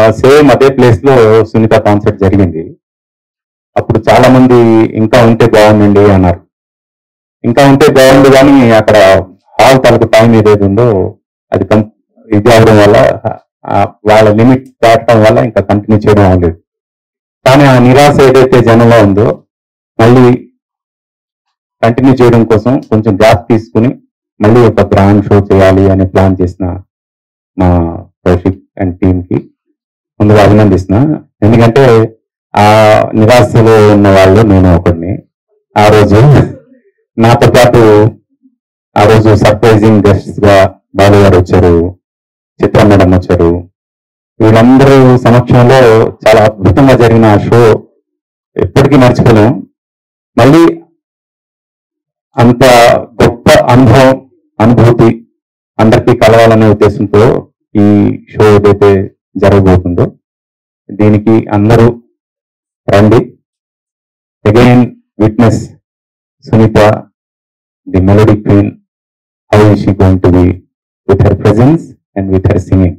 Same అదే place లో Sunitha concert జరిగింది అప్పుడు చాలా మంది ఇంకా ఉంటే బాగుండండి అన్నారు ఇంకా ఉంటే బాగుంది కానీ అక్కడ హాల్ తలకు టైం ఏదైతే ఉందో అది కం- ఇది అవడం వల్ల ఆ, వాళ్ళ లిమిట్ దాటడం వల్ల ఇంకా కంటిన్యూ చేయడం అవ్వలేదు కానీ ఆ నిరాశ ఏదైతే జనంలో ఉందో మళ్ళీ కంటిన్యూ చేయడం కోసం కొంచెం గ్యాప్ తీసుకుని మళ్ళీ ఒక గ్రాండ్ షో చేయాలి అని ప్లాన్ చేసిన మా కౌశిక్ అండ్ టీమ్ కి ముందుగా అభినందిస్తున్నా ఎందుకంటే ఆ నిరాశలో ఉన్న వాళ్ళు నేను ఒకడిని ఆ రోజు నాతో పాటు ఆ రోజు సర్ప్రైజింగ్ గెస్ట్స్ గా బాలు గారు వచ్చారు చిత్ర మేడం వచ్చారు వీళ్ళందరూ సమక్షంలో చాలా అద్భుతంగా జరిగిన ఆ షో ఎప్పటికీ మర్చిపోలేం మళ్ళీ అంత గొప్ప అనుభవం అనుభూతి అందరికీ కలవాలనే ఉద్దేశంతో ఈ షో ఏదైతే జరగబోతుందో దీనికి అందరూ రండి again witness Sunitha the melody queen how is she going to be with her presence and with her singing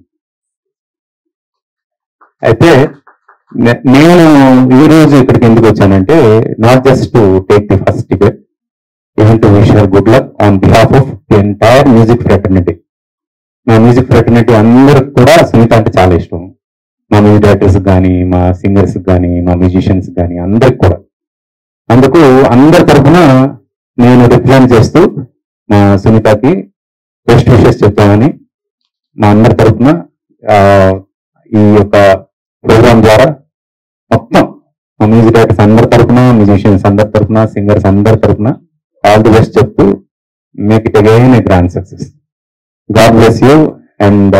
అయితే నే- నేను ఈ రోజు ఇక్కడికి ఎందుకు వచ్చానంటే not just to take the first ticket even to wish her good luck on behalf of the entire music fraternity మా music fraternity అందరికి కూడా సునీత అంటే చాలా ఇష్టం మా మ్యూజిక్ డైరెక్టర్స్ కానీ మా సింగర్స్ కానీ మా మ్యూజిషియన్స్ కానీ అందరికి కూడా అందుకు అందరి తరఫున నేను రిప్రజెంట్ చేస్తూ మా సునీతకి బెస్ట్ విషెస్ చెప్తామని మా అందరి తరఫున ఆ, ఈ యొక్క ప్రోగ్రామ్ ద్వారా మొత్తం మా మ్యూజిక్ డైరెక్టర్స్ అందరి తరఫున మ్యూజిషియన్స్ అందరి తరఫున సింగర్స్ అందరి తరఫున ఆల్ ది బెస్ట్ చెప్తూ make it again a grand success god bless you and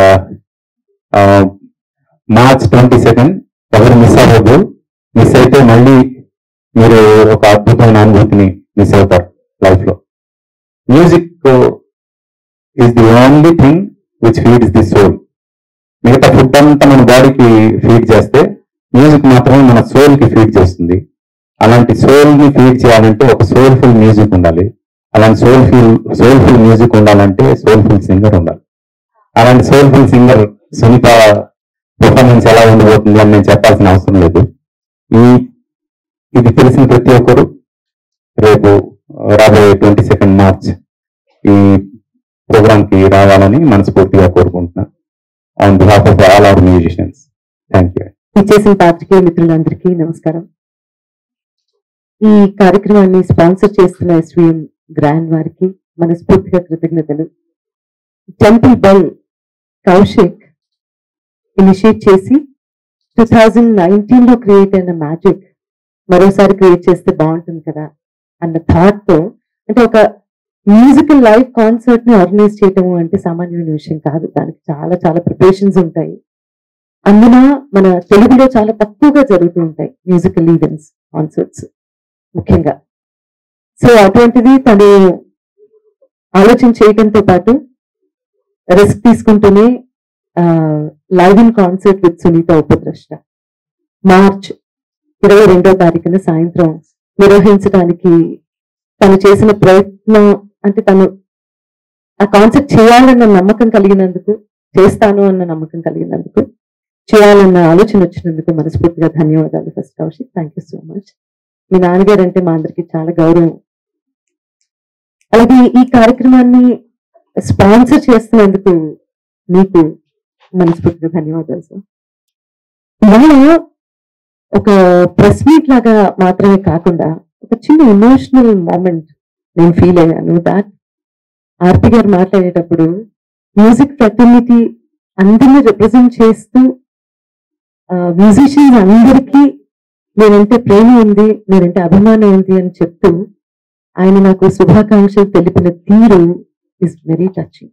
March twenty second ఎవరు మిస్ అవ్వద్దు మిస్ అయితే మళ్ళీ మీరు ఒక అద్భుతమైన అనుభూతిని మిస్ అవుతారు లైఫ్ లో music is the only thing which feeds the soul మిగతా ఫుడ్ అంతా మన బాడీకి ఫీడ్ చేస్తే మ్యూజిక్ మాత్రమే మన సోల్ కి ఫీడ్ చేస్తుంది అలాంటి సోల్ ని ఫీడ్ చేయాలంటే ఒక సోల్ఫుల్ మ్యూజిక్ ఉండాలి అలాంటి సోల్ఫుల్ సోల్ఫుల్ మ్యూజిక్ ఉండాలంటే సోల్ఫుల్ సింగర్ ఉండాలి అలాంటి సోల్ఫుల్ సింగర్ సునీత పర్ఫార్మెన్స్ ఎలా ఉండబోతుంది అని నేను చెప్పాల్సిన అవసరం లేదు ఈ ఇది తెలిసిన ప్రతి ఒక్కరు రేపు రాబోయే ట్వంటీ సెకండ్ మార్చ్ ఈ ప్రోగ్రామ్ కి రావాలని మనస్ఫూర్తిగా కోరుకుంటున్నాను on behalf of all our musicians thank you ఇచ్చేసిన పాత్రికేయ మిత్రులందరికీ నమస్కారం ఈ కార్యక్రమాన్ని స్పాన్సర్ చేస్తున్న ఎస్విఎం గ్రాండ్ వారికి మనస్ఫూర్తిగా కృతజ్ఞతలు టెంపుల్ బెల్ కౌశిక్ ఇనిషియేట్ చేసి టూ థౌజండ్ నైన్టీన్ లో క్రియేట్ అయిన మ్యాజిక్ మరోసారి క్రియేట్ చేస్తే బాగుంటుంది కదా అన్న థాట్ తో అంటే ఒక మ్యూజికల్ లైవ్ కాన్సర్ట్ ని ఆర్గనైజ్ చేయటం అంటే సామాన్యమైన విషయం కాదు దానికి చాలా చాలా ప్రిపరేషన్స్ ఉంటాయి అందున మన తెలుగులో చాలా తక్కువగా జరుగుతూ ఉంటాయి మ్యూజికల్ ఈవెంట్స్ కాన్సర్ట్స్ ముఖ్యంగా సో అటువంటిది తను ఆలోచన చేయడంతో పాటు రిస్క్ తీసుకుంటూనే live in concert with Sunitha Upadrashta March ఇరవై రెండో తారీఖున సాయంత్రం నిర్వహించడానికి తను చేసిన ప్రయత్నం అంటే తను ఆ కాన్సెప్ట్ చేయాలన్న నమ్మకం కలిగినందుకు చేస్తాను అన్న నమ్మకం కలిగినందుకు చేయాలన్న ఆలోచన వచ్చినందుకు మనస్ఫూర్తిగా ధన్యవాదాలు first Kaushik thank you so much మీ నాన్నగారు అంటే మా అందరికి చాలా గౌరవం అలాగే ఈ కార్యక్రమాన్ని స్పాన్సర్ చేస్తున్నందుకు మీకు మనస్ఫూర్తిగా ధన్యవాదాలు సార్ ఇవాళ ఒక ప్రెస్ మీట్ లాగా మాత్రమే కాకుండా ఒక చిన్న ఎమోషనల్ మూమెంట్ నేను ఫీల్ అయ్యాను దాట్ ఆర్పి గారు మాట్లాడేటప్పుడు మ్యూజిక్ ఫ్రెటర్నిటీ అందరినీ రిప్రజెంట్ చేస్తూ మ్యూజిషియన్స్ అందరికీ నేనంటే ప్రేమ ఉంది నేనంటే అభిమానం ఉంది అని చెప్తూ ఆయన నాకు శుభాకాంక్షలు తెలిపిన తీరు is very touching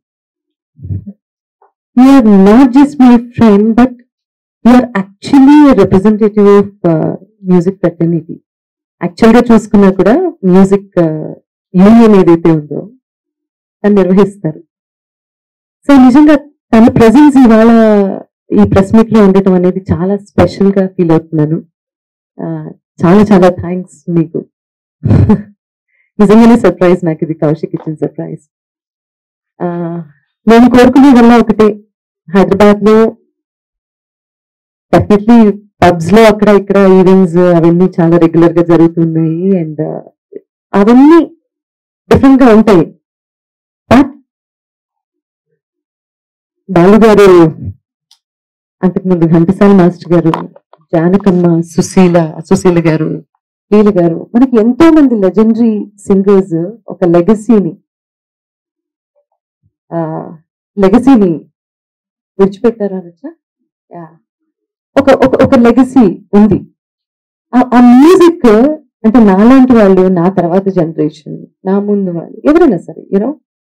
you're not just my friend but you're actually representative of music fraternity actual గా చూసుకున్నా కూడా మ్యూజిక్ యూనియన్ ఏదైతే ఉందో తను నిర్వహిస్తారు సో నిజంగా తన ప్రెసెన్స్ ఇవాళ ఈ ప్రెస్ మీట్ లో ఉండటం అనేది చాలా స్పెషల్ గా ఫీల్ అవుతున్నాను ఆ, చాలా చాలా థ్యాంక్స్ మీకు నిజంగానే సర్ప్రైజ్ నాకు ఇది కౌశిక్ ఇచ్చిన సర్ప్రైజ్ నేను కోరుకునే వల్ల ఒకటే హైదరాబాద్ లో డెఫినెట్లీ పబ్స్ లో అక్కడ ఇక్కడ ఈవెంట్స్ అవన్నీ చాలా రెగ్యులర్ గా జరుగుతున్నాయి అండ్ అవన్నీ డిఫరెంట్ గా ఉంటాయి బట్ బాలు గారు అంతకుముందు ఘంటసాల మాస్టర్ గారు జానకమ్మ సుశీల సుశీల గారు లీల గారు మనకి ఎంతో మంది లెజెండరీ సింగర్స్ ఒక లెగసీని లెగసీని విడిచిపెట్టారు అనొచ్చా యా. ఒక ఒక ఒక లెగసీ ఉంది ఆ- ఆ మ్యూజిక్ అంటే నాలాంటి వాళ్ళు నా తర్వాత జనరేషన్ నా ముందు వాళ్ళు ఎవరైనా సరే యూనో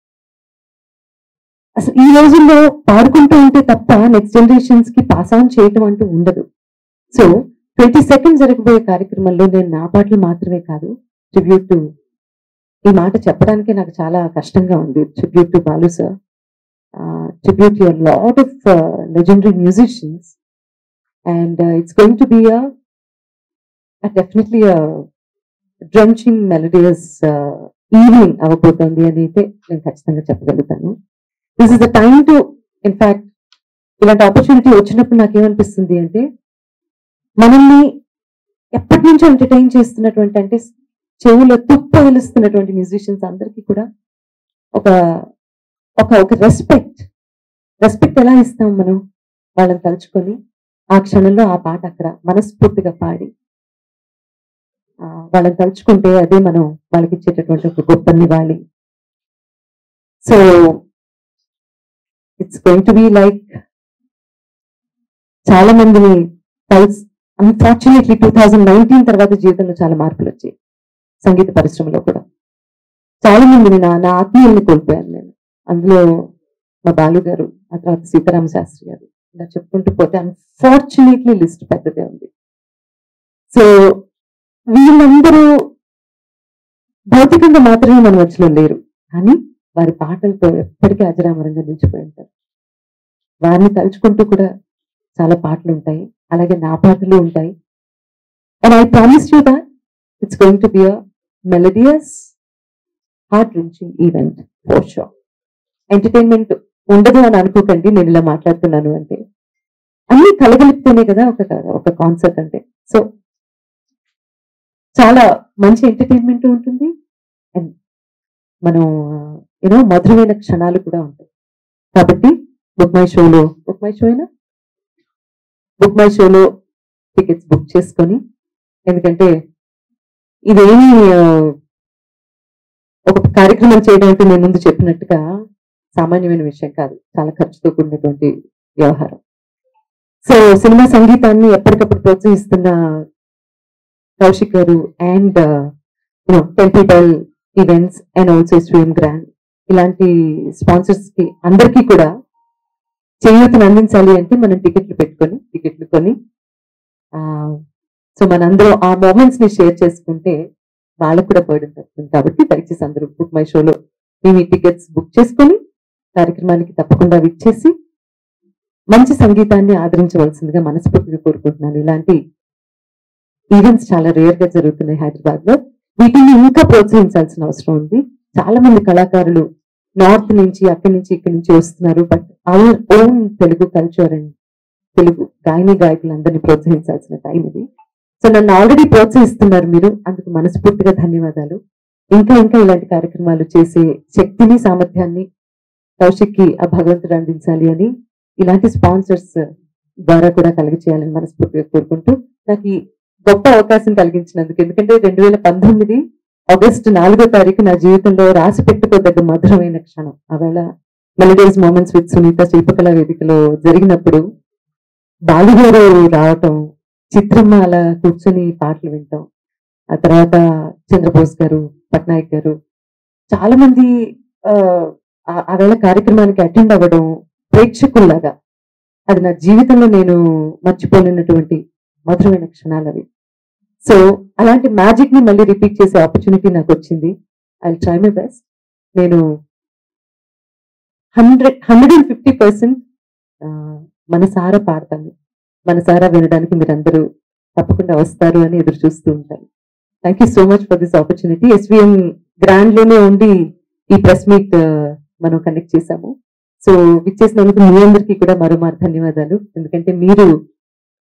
అసలు ఈ రోజుల్లో పాడుకుంటూ ఉంటే తప్ప నెక్స్ట్ జనరేషన్స్ కి పాస్ ఆన్ చేయటం అంటూ ఉండదు సో ట్వంటీ సెకండ్ జరగబోయే కార్యక్రమంలో నేను నా పాటలు మాత్రమే కాదు ట్రిబ్యూట్ టు ఈ మాట చెప్పడానికే నాకు చాలా కష్టంగా ఉంది tribute to Balu sir tribute your lot of legendary musicians and it's going to be a definitely drenching melodious evening అవ్వబోతోంది అని అయితే నేను ఖచ్చితంగా చెప్పగలుగుతాను this is the time to in fact ఇలాంటి ఆపర్చునిటీ వచ్చినప్పుడు నాకేమనిపిస్తుంది అంటే మనల్ని ఎప్పటి నుంచో ఎంటర్టైన్ చేస్తున్నటువంటి అంటే చెవులో తుప్ప వెలుస్తున్నటువంటి మ్యూజిషియన్స్ అందరికీ కూడా ఒక ఒక ఒక రెస్పెక్ట్ రెస్పెక్ట్ ఎలా ఇస్తాం మనం వాళ్ళని తలుచుకొని ఆ క్షణంలో ఆ పాట అక్కడ మనస్ఫూర్తిగా పాడి ఆ, వాళ్ళని తలుచుకుంటే అదే మనం వాళ్ళకి ఇచ్చేటటువంటి ఒక గొప్ప నివాళి so it's going to be like చాలా మందిని కలిసి అన్ఫార్చునేట్లీ టూ థౌజండ్ నైన్టీన్ తర్వాత జీవితంలో చాలా మార్పులు వచ్చాయి సంగీత పరిశ్రమలో కూడా చాలా మందిని నా నా ఆత్మీయుల్ని కోల్పోయాను నేను అందులో మా బాలు గారు ఆ తర్వాత సీతారామ శాస్త్రి గారు ఇలా చెప్పుకుంటూ పోతే అన్ఫార్చునేట్లీ లిస్ట్ పెద్దదే ఉంది సో వీళ్ళందరూ భౌతికంగా మాత్రమే మన మధ్యలో లేరు కానీ వారి పాటలతో ఎప్పటికీ అజరామరంగా నిలిచిపోయి ఉంటారు వారిని తలుచుకుంటూ కూడా చాలా పాటలు ఉంటాయి అలాగే నా పాటలు ఉంటాయి and I promise you that it's going to be a melodious heart wrenching event for show entertainment ఉండదు అని అనుకోకండి నేను ఇలా మాట్లాడుతున్నాను అంటే అన్ని కలగలిపితేనే కదా ఒక ఒక కాన్సర్ట్ అంటే సో చాలా మంచి ఎంటర్టైన్మెంట్ ఉంటుంది అండ్ మనం యూనో మధురమైన క్షణాలు కూడా ఉంటాయి కాబట్టి బుక్ మై షోలో బుక్ మై షో అయినా బుక్ మై షోలో టికెట్స్ బుక్ చేసుకొని ఎందుకంటే ఇదేమి ఆ, ఒక కార్యక్రమం చేయడం అంటే నేను ముందు చెప్పినట్టుగా సామాన్యమైన విషయం కాదు చాలా ఖర్చుతో కూడినటువంటి వ్యవహారం సో సినిమా సంగీతాన్ని ఎప్పటికప్పుడు ప్రోత్సహిస్తున్న కౌశిక్ గారు and you know temple bell events and also stream grand ఇలాంటి స్పాన్సర్స్ కి అందరికీ కూడా చేయూతను అందించాలి అంటే మనం టికెట్లు పెట్టుకొని టికెట్లు కొని సో మనందరం ఆ మూమెంట్స్ ని షేర్ చేసుకుంటే వాళ్ళకు కూడా బర్డెన్ తగ్గుతుంది కాబట్టి దయచేసి అందరూ బుక్ మై షోలో మేము ఈ టికెట్స్ బుక్ చేసుకొని కార్యక్రమానికి తప్పకుండా విచ్చేసి మంచి సంగీతాన్ని ఆదరించవలసిందిగా మనస్ఫూర్తిగా కోరుకుంటున్నాను ఇలాంటి ఈవెంట్స్ చాలా రేర్ గా జరుగుతున్నాయి హైదరాబాద్ లో వీటిని ఇంకా ప్రోత్సహించాల్సిన అవసరం ఉంది చాలా మంది కళాకారులు నార్త్ నుంచి అక్కడి నుంచి ఇక్కడి నుంచి వస్తున్నారు but our own Telugu culture and Telugu గాయని గాయకులందరినీ ప్రోత్సహించాల్సిన టైం ఇది సో నన్ను ఆల్రెడీ ప్రోత్సహిస్తున్నారు మీరు అందుకు మనస్ఫూర్తిగా ధన్యవాదాలు ఇంకా ఇంకా ఇలాంటి కార్యక్రమాలు చేసే శక్తిని సామర్థ్యాన్ని కౌశిక్కి ఆ భగవంతుడు అందించాలి అని ఇలాంటి స్పాన్సర్స్ ద్వారా కూడా కలిగచేయాలని మనస్ఫూర్తిగా కోరుకుంటూ నాకు ఈ గొప్ప అవకాశం కలిగించినందుకు ఎందుకంటే రెండు వేల పంతొమ్మిది ఆగస్టు నాలుగో తారీఖు నా జీవితంలో రాసి పెట్టుకోదగ్గ మధురమైన క్షణం ఆవేళ మెలడీస్ మూమెంట్స్ విత్ సునీత శిల్పకళా వేదికలో జరిగినప్పుడు బాలుగారు రావటం చిత్రమ్మ అలా కూర్చొని పాటలు వింటాం ఆ తర్వాత చంద్రబోస్ గారు పట్నాయక్ గారు చాలా మంది ఆ, ఆ- ఆ వేళ కార్యక్రమానికి అటెండ్ అవ్వడం ప్రేక్షకుల్లాగా అది నా జీవితంలో నేను మర్చిపోలేనటువంటి మధురమైన క్షణాలు అవి సో అలాంటి మ్యాజిక్ ని మళ్ళీ రిపీట్ చేసే ఆపర్చునిటీ నాకు వచ్చింది ఐ ట్రై మై బెస్ట్ నేను hundred hundred and fifty percent మనసారా పాడతాను మనసారా వినడానికి మీరందరూ తప్పకుండా వస్తారు అని ఎదురు చూస్తూ ఉంటాను thank you so much for this opportunity SVM grand లోనే ఉండి ఈ ప్రెస్ మీట్ మనం కండక్ట్ చేశాము సో విచ్చేసినందుకు మీ అందరికీ కూడా మరోమారు ధన్యవాదాలు ఎందుకంటే మీరు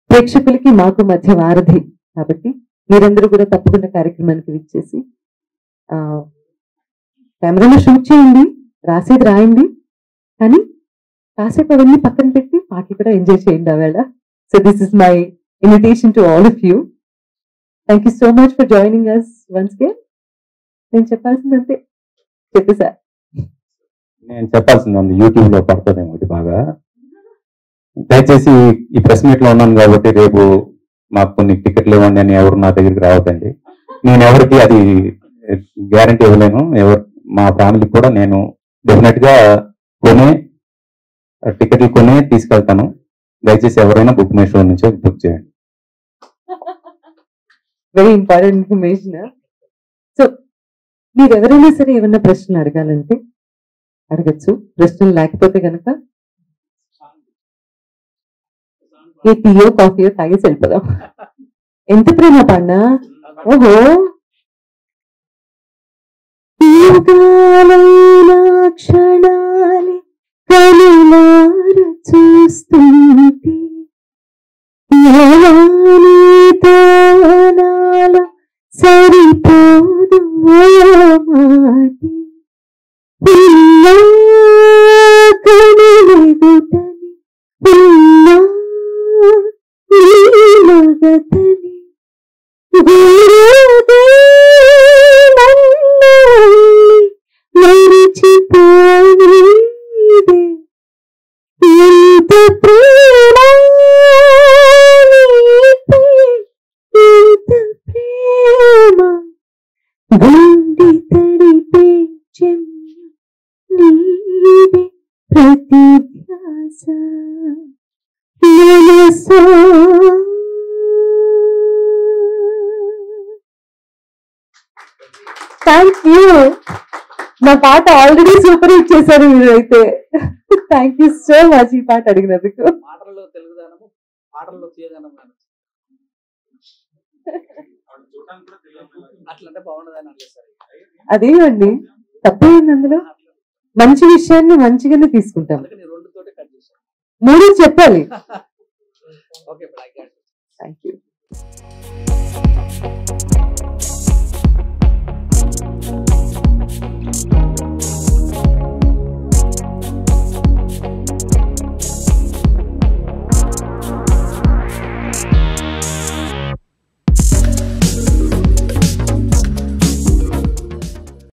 ప్రేక్షకులకి మాకు మధ్య వారధి కాబట్టి మీరందరూ కూడా తప్పకుండా కార్యక్రమానికి విచ్చేసి ఆ, కెమెరాలో షూట్ చేయండి రాసేది రాయండి కానీ కాసేపు అవన్నీ పక్కన పెట్టి పాటలు కూడా ఎంజాయ్ చేయండి ఆవేళ so this is my invitation to all of you thank you so much for joining us once గే నేను చెప్పాల్సిందంతే చెప్పేసా నేను చెప్పాల్సింది ఉంది యూట్యూబ్ లో పడుతుందేమో ఇది బాగా దయచేసి ఈ ప్రెస్ మీట్ లో ఉన్నాను కాబట్టి రేపు మాకు కొన్ని టికెట్లు ఇవ్వండి అని ఎవరు నా దగ్గరికి రావద్దండి నేను ఎవరికి అది గ్యారంటీ ఇవ్వలేను ఎవరు మా ఫ్యామిలీకి కూడా నేను డెఫినెట్ గా కొనే టికెట్లు కొనే తీసుకెళ్తాను దయచేసి ఎవరైనా బుక్ మై షో నుంచి బుక్ చేయండి వెరీ ఇంపార్టెంట్ ఇన్ఫర్మేషన్ సో మీరు ఎవరైనా సరే ఏమన్నా ప్రశ్నలు అడగాలంటే అడగచ్చు ప్రశ్నలు లేకపోతే కనుక ఏ టీయో కాఫీయో తాగేసి వెళ్ళిపోదాం ఎంత ప్రేమ పాడినా ఓహో యుగాలైన క్షణాలే కనులార చూస్తుంటే యవానితో నాలో సరిపోదు ఓ మాటి పిల్లా కనులెదుటని పిల్లా నీ మగతని గురుదే నన్ను మరిచిపోయిదే ఎంత ప్రేమ నీపై, ఎంత ప్రేమ గుండె తడిపే చెమ్మ నీవే ప్రతి ధ్యాస మనసా థ్యాంక్ యూ నా పాట ఆల్రెడీ సూపర్ హిట్ చేశారు మీరైతే థ్యాంక్ యూ సో మచ్ ఈ పాట అడిగినందుకు మాటల్లో తెలుగుదనము పాటల్లో తీయదనము అట్లంటే బాగుండదని అనిపిస్తారు అదేమండి తప్పేంది అందులో మంచి విషయాన్ని మంచిగానే తీసుకుంటాం అందుకని రెండు తోటి కట్ చేశాను మూడు చెప్పాలి ఓకే ఇప్పుడు I got thank you Thank